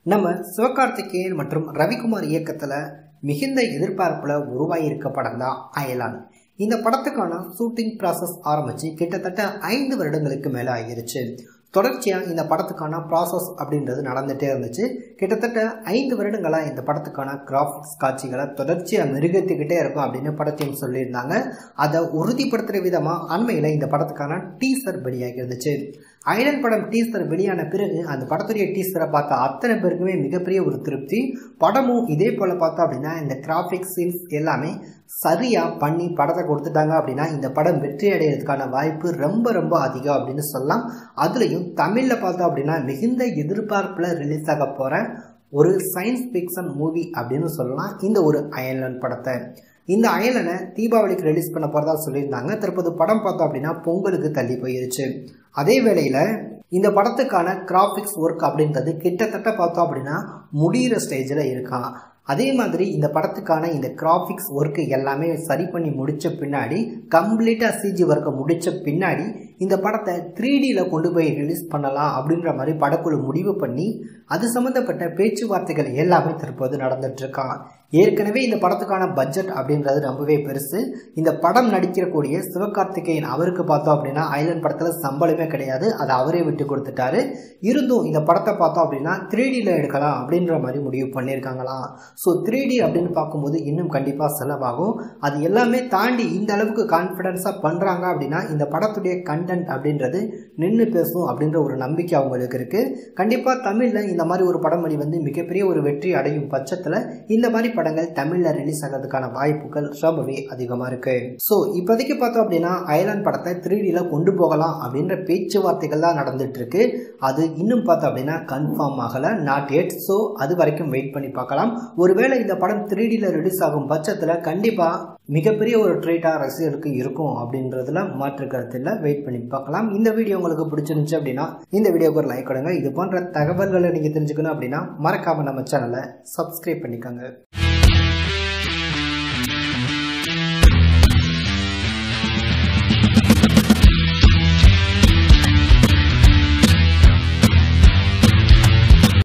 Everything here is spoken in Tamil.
நம்ம சிவகார்த்திகேயன் மற்றும் ரவிக்குமார் இயக்கத்தில் மிகுந்த எதிர்பார்ப்பில் உருவாகியிருக்க படம் தான் அயலான் இந்த படத்துக்கான ஷூட்டிங் ப்ராசஸ் ஆரம்பித்து கிட்டத்தட்ட ஐந்து வருடங்களுக்கு மேலே ஆகிருச்சு தொடர்ச்சியாக இந்த படத்துக்கான ப்ராசஸ் அப்படின்றது நடந்துகிட்டே இருந்துச்சு கிட்டத்தட்ட ஐந்து வருடங்களாக இந்த படத்துக்கான கிராஃபிக்ஸ் காட்சிகளை தொடர்ச்சியாக மெருகத்துக்கிட்டே இருக்கும் அப்படின்னு படத்தையும் சொல்லியிருந்தாங்க அதை உறுதிப்படுத்துகிற விதமாக அண்மையில் இந்த படத்துக்கான டீசர் வெளியாகி இருந்துச்சு ஐலண்ட் படம் டீசர் வெளியான பிறகு அந்த படத்துடைய டீசரை பார்த்த அத்தனை பேருக்குமே மிகப்பெரிய ஒரு திருப்தி படமும் இதே போல் பார்த்தோம் அப்படின்னா இந்த கிராஃபிக்ஸ் சீன்ஸ் எல்லாமே சரியாக பண்ணி படத்தை கொடுத்துட்டாங்க அப்படின்னா இந்த படம் வெற்றி அடைகிறதுக்கான வாய்ப்பு ரொம்ப ரொம்ப அதிகம் அப்படின்னு சொல்லலாம் அதுலேயும் தமிழில் பார்த்தோம் அப்படின்னா மிகுந்த எதிர்பார்ப்பில் ரிலீஸ் ஆக போகிற ஒரு சயின்ஸ் ஃபிக்ஷன் மூவி அப்படின்னு சொல்லலாம் இந்த ஒரு அயர்லாண்ட் படத்தை இந்த அயலனை தீபாவளிக்கு ரிலீஸ் பண்ண போகிறதா சொல்லியிருந்தாங்க தற்போது படம் பார்த்தோம் அப்படின்னா பொங்கலுக்கு தள்ளி போயிருச்சு அதே வேளையில் இந்த படத்துக்கான கிராஃபிக்ஸ் ஒர்க் அப்படின்றது கிட்டத்தட்ட பார்த்தோம் அப்படின்னா முடிகிற ஸ்டேஜில் இருக்கான் அதே மாதிரி இந்த படத்துக்கான இந்த கிராஃபிக்ஸ் ஒர்க்கு எல்லாமே சரி பண்ணி முடித்த பின்னாடி கம்ப்ளீட்டாக சிஜி ஒர்க்கை முடித்த பின்னாடி இந்த படத்தை த்ரீ டியில் கொண்டு போய் ரிலீஸ் பண்ணலாம் அப்படின்ற மாதிரி படக்குழு முடிவு பண்ணி அது சம்மந்தப்பட்ட பேச்சுவார்த்தைகள் எல்லாமே தற்போது நடந்துட்டுருக்கான் ஏற்கனவே இந்த படத்துக்கான பட்ஜெட் அப்படின்றது ரொம்பவே பெருசு இந்த படம் நடிக்கிறக்கூடிய சிவகார்த்திகேயன் அவருக்கு பார்த்தோம் அப்படின்னா ஐலண்ட் படத்தில் சம்பளமே கிடையாது அதை அவரே விட்டு கொடுத்துட்டாரு இருந்தும் இந்த படத்தை பார்த்தோம் அப்படின்னா த்ரீ டியில் எடுக்கலாம் அப்படின்ற மாதிரி முடிவு பண்ணியிருக்காங்களாம் ஸோ த்ரீ டி அப்படின்னு பார்க்கும்போது இன்னும் கண்டிப்பாக செலவாகும் அது எல்லாமே தாண்டி இந்த அளவுக்கு கான்ஃபிடென்ஸாக பண்ணுறாங்க அப்படின்னா இந்த படத்துடைய கண்டென்ட் அப்படின்றது நின்று பேசும் அப்படின்ற ஒரு நம்பிக்கை அவங்களுக்கு இருக்குது கண்டிப்பாக தமிழில் இந்த மாதிரி ஒரு படம் வழி வந்து மிகப்பெரிய ஒரு வெற்றி அடையும் பட்சத்தில் இந்த மாதிரி படங்கள் தமிழில் ரிலீஸ் ஆகிறதுக்கான வாய்ப்புகள் ரொம்பவே அதிகமாக இருக்குது ஸோ இப்போதைக்கு பார்த்தோம் அப்படின்னா அயலான் படத்தை த்ரீடியில் கொண்டு போகலாம் அப்படின்ற பேச்சுவார்த்தைகள் தான் நடந்துட்டு இருக்கு அது இன்னும் பார்த்தோம் அப்படின்னா கன்ஃபார்ம் ஆகலை நாட் எட் ஸோ அது வரைக்கும் வெயிட் பண்ணி பார்க்கலாம் ஒருவேளை இந்த படம் த்ரீடியில் ரிலீஸ் ஆகும் பட்சத்தில் கண்டிப்பாக மிகப்பெரிய ஒரு ட்ரீட்டாக ரசிகர்களுக்கு இருக்கும் அப்படின்றதுல மாற்று கருத்து இல்லை வெயிட் பண்ணி பார்க்கலாம் இந்த வீடியோ உங்களுக்கு பிடிச்சிருந்துச்சு அப்படின்னா இந்த வீடியோக்கு ஒரு லைக் கொடுங்க இது போன்ற தகவல்களை நீங்கள் தெரிஞ்சுக்கணும் அப்படின்னா மறக்காமல் நம்ம சேனலை சப்ஸ்கிரைப் பண்ணிக்கோங்க